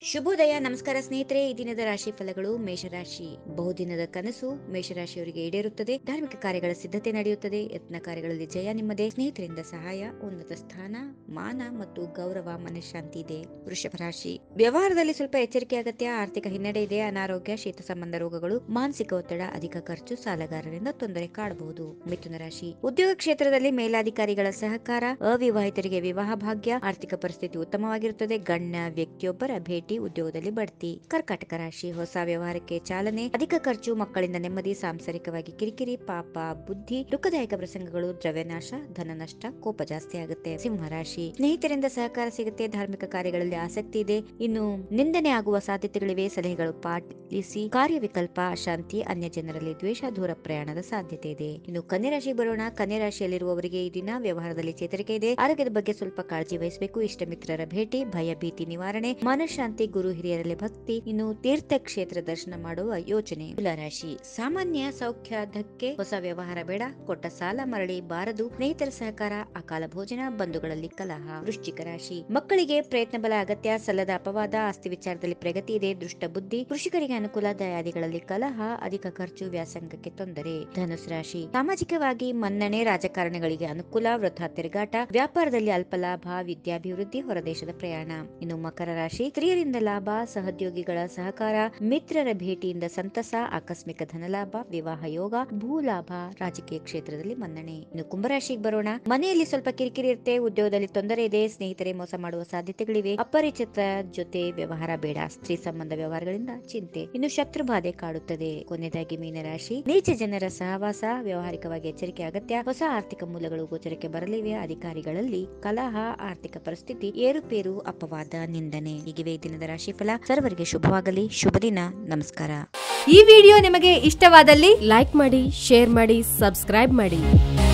ಶುಭೋದಯ ನಮಸ್ಕಾರ ಸ್ನೇಹಿತರೆ ಈ ದಿನದ ರಾಶಿ ಫಲಗಳು ಮೇಷರಾಶಿ ಬಹುದಿನದ ಕನಸು ಮೇಷರಾಶಿಯವರಿಗೆ ಈಡೇರುತ್ತದೆ ಧಾರ್ಮಿಕ ಕಾರ್ಯಗಳ ಸಿದ್ಧತೆ ನಡೆಯುತ್ತದೆ ಯತ್ನ ಕಾರ್ಯಗಳಲ್ಲಿ ಜಯ ನಿಮ್ಮದೇ ಸ್ನೇಹಿತರಿಂದ ಸಹಾಯ ಉನ್ನತ ಸ್ಥಾನ ಮಾನ ಮತ್ತು ಗೌರವ ಮನಃಶಾಂತಿ ಇದೆ ವೃಷಭ ರಾಶಿ ವ್ಯವಹಾರದಲ್ಲಿ ಸ್ವಲ್ಪ ಎಚ್ಚರಿಕೆ ಅಗತ್ಯ ಆರ್ಥಿಕ ಹಿನ್ನಡೆ ಇದೆ ಅನಾರೋಗ್ಯ ಶೀತ ಸಂಬಂಧ ರೋಗಗಳು ಮಾನಸಿಕ ಒತ್ತಡ ಅಧಿಕ ಖರ್ಚು ಸಾಲಗಾರರಿಂದ ತೊಂದರೆ ಕಾಡಬಹುದು ಮಿಥುನ ರಾಶಿ ಉದ್ಯೋಗ ಕ್ಷೇತ್ರದಲ್ಲಿ ಮೇಲಾಧಿಕಾರಿಗಳ ಸಹಕಾರ ಅವಿವಾಹಿತರಿಗೆ ವಿವಾಹ ಭಾಗ್ಯ ಆರ್ಥಿಕ ಪರಿಸ್ಥಿತಿ ಉತ್ತಮವಾಗಿರುತ್ತದೆ ಗಣ್ಯ ವ್ಯಕ್ತಿಯೊಬ್ಬರ ಭೇಟಿ ಉದ್ಯೋಗದಲ್ಲಿ ಬಡ್ತಿ ಕರ್ಕಾಟಕ ರಾಶಿ ಹೊಸ ವ್ಯವಹಾರಕ್ಕೆ ಚಾಲನೆ ಅಧಿಕ ಖರ್ಚು ಮಕ್ಕಳಿಂದ ನೆಮ್ಮದಿ ಸಾಂಸಾರಿಕವಾಗಿ ಕಿರಿಕಿರಿ ಪಾಪ ಬುದ್ಧಿ ದುಃಖದಾಯಕ ಪ್ರಸಂಗಗಳು ದ್ರವ್ಯನಾಶ ಧನ ನಷ್ಟ ಕೋಪ ಜಾಸ್ತಿ ಆಗುತ್ತೆ ಸಿಂಹ ರಾಶಿ ಸ್ನೇಹಿತರಿಂದ ಸಹಕಾರ ಸಿಗುತ್ತೆ ಧಾರ್ಮಿಕ ಕಾರ್ಯಗಳಲ್ಲಿ ಆಸಕ್ತಿ ಇದೆ ಇನ್ನು ನಿಂದನೆ ಆಗುವ ಸಾಧ್ಯತೆಗಳಿವೆ ಸಲಹೆಗಳು ಪಾಲಿಸಿ ಕಾರ್ಯವಿಕಲ್ಪ ಅಶಾಂತಿ ಅನ್ಯ ಜನರಲ್ಲಿ ದ್ವೇಷ ದೂರ ಪ್ರಯಾಣದ ಸಾಧ್ಯತೆ ಇದೆ ಇನ್ನು ಕನ್ಯಾ ರಾಶಿಗೆ ಬರೋಣ ಕನ್ಯಾ ರಾಶಿಯಲ್ಲಿರುವವರಿಗೆ ಈ ದಿನ ವ್ಯವಹಾರದಲ್ಲಿ ಚೇತರಿಕೆ ಇದೆ ಆರೋಗ್ಯದ ಬಗ್ಗೆ ಸ್ವಲ್ಪ ಕಾಳಜಿ ವಹಿಸಬೇಕು ಇಷ್ಟ ಮಿತ್ರರ ಭೇಟಿ ಭಯ ಭೀತಿ ನಿವಾರಣೆ ಮನಃಶಾಂತಿ ಗುರು ಹಿರಿಯರಲ್ಲಿ ಭಕ್ತಿ ಇನ್ನು ತೀರ್ಥ ಕ್ಷೇತ್ರ ದರ್ಶನ ಮಾಡುವ ಯೋಚನೆ ತುಲಾರಾಶಿ ಸಾಮಾನ್ಯ ಸೌಖ್ಯ ಧಕ್ಕೆ ಹೊಸ ವ್ಯವಹಾರ ಬೇಡ ಕೊಟ್ಟ ಸಾಲ ಮರಳಿ ಬಾರದು ಸ್ನೇಹಿತರ ಸಹಕಾರ ಅಕಾಲ ಭೋಜನ ಬಂಧುಗಳಲ್ಲಿ ಕಲಹ ವೃಶ್ಚಿಕ ರಾಶಿ ಮಕ್ಕಳಿಗೆ ಪ್ರಯತ್ನ ಬಲ ಅಗತ್ಯ ಸಲ್ಲದ ಅಪವಾದ ಆಸ್ತಿ ವಿಚಾರದಲ್ಲಿ ಪ್ರಗತಿ ಇದೆ ದುಷ್ಟ ಬುದ್ಧಿ ಕೃಷಿಕರಿಗೆ ಅನುಕೂಲ ದಯಾದಿಗಳಲ್ಲಿ ಕಲಹ ಅಧಿಕ ಖರ್ಚು ವ್ಯಾಸಂಗಕ್ಕೆ ತೊಂದರೆ ಧನುಸ್ ರಾಶಿ ಸಾಮಾಜಿಕವಾಗಿ ಮನ್ನಣೆ ರಾಜಕಾರಣಿಗಳಿಗೆ ಅನುಕೂಲ ವೃಥಾ ತಿರುಗಾಟ ವ್ಯಾಪಾರದಲ್ಲಿ ಅಲ್ಪ ಲಾಭ ವಿದ್ಯಾಭಿವೃದ್ಧಿ ಹೊರದೇಶದ ಪ್ರಯಾಣ ಇನ್ನು ಮಕರ ರಾಶಿ ಸ್ತ್ರೀಯರಿಂದ ಲಾಭ ಸಹೋದ್ಯೋಗಿಗಳ ಸಹಕಾರ ಮಿತ್ರರ ಭೇಟಿಯಿಂದ ಸಂತಸ ಆಕಸ್ಮಿಕ ಧನಲಾಭ ವಿವಾಹ ಯೋಗ ಭೂ ಲಾಭ ರಾಜಕೀಯ ಕ್ಷೇತ್ರದಲ್ಲಿ ಮನ್ನಣೆ ಇನ್ನು ಕುಂಭರಾಶಿಗೆ ಬರೋಣ ಮನೆಯಲ್ಲಿ ಸ್ವಲ್ಪ ಕಿರಿಕಿರಿ ಇರುತ್ತೆ ಉದ್ಯೋಗದಲ್ಲಿ ತೊಂದರೆ ಇದೆ ಸ್ನೇಹಿತರೆ ಮೋಸ ಮಾಡುವ ಸಾಧ್ಯತೆಗಳಿವೆ ಅಪರಿಚಿತ ಜೊತೆ ವ್ಯವಹಾರ ಬೇಡ ಸ್ತ್ರೀ ಸಂಬಂಧ ವ್ಯವಹಾರಗಳಿಂದ ಚಿಂತೆ ಇನ್ನು ಶತ್ರು ಬಾಧೆ ಕಾಡುತ್ತದೆ ಕೊನೆಯದಾಗಿ ಮೀನರಾಶಿ ನೀಚ ಜನರ ಸಹವಾಸ ವ್ಯವಹಾರಿಕವಾಗಿ ಎಚ್ಚರಿಕೆ ಅಗತ್ಯ ಹೊಸ ಆರ್ಥಿಕ ಮೂಲಗಳು ಗೋಚರಕ್ಕೆ ಬರಲಿವೆ ಅಧಿಕಾರಿಗಳಲ್ಲಿ ಕಲಹ ಆರ್ಥಿಕ ಪರಿಸ್ಥಿತಿ ಏರುಪೇರು ಅಪವಾದ ನಿಂದನೆ ಹೀಗಿವೆ ಈ ದಿನದ ರಾಶಿಫಲ ಸರ್ವರಿಗೆ ಶುಭವಾಗಲಿ ಶುಭ ದಿನ ನಮಸ್ಕಾರ ಈ ವಿಡಿಯೋ ನಿಮಗೆ ಇಷ್ಟವಾದಲ್ಲಿ ಲೈಕ್ ಮಾಡಿ ಶೇರ್ ಮಾಡಿ ಸಬ್ಸ್ಕ್ರೈಬ್ ಮಾಡಿ